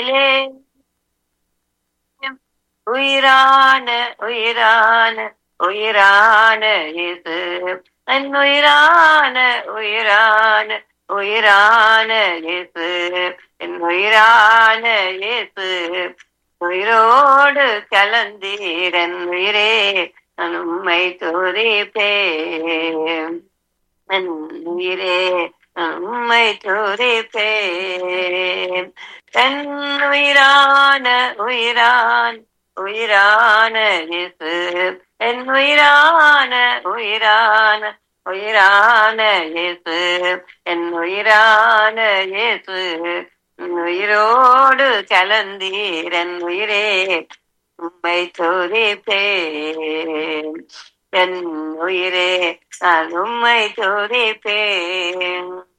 உயிரான உயிரான உயிரான இயேசு என் உயிரான உயிரான உயிரான இயேசு என் உயிரான இயேசு உயிரோடு கலந்தீரன் உயிரே நான் உம்மை துதிப்பேன் என் உயிரே நான் உம்மை துதிப்பேன் என் உயிரான உயிரான் உயிரான இயேசு என் உயிரான உயிரான உயிரான இயேசு என் உயிரான இயேசு உன் உயிரோடு கலந்தீரன் உயிரே உம்மை துதிப்பேன் என் உயிரே நான் உம்மை துதிப்பேன்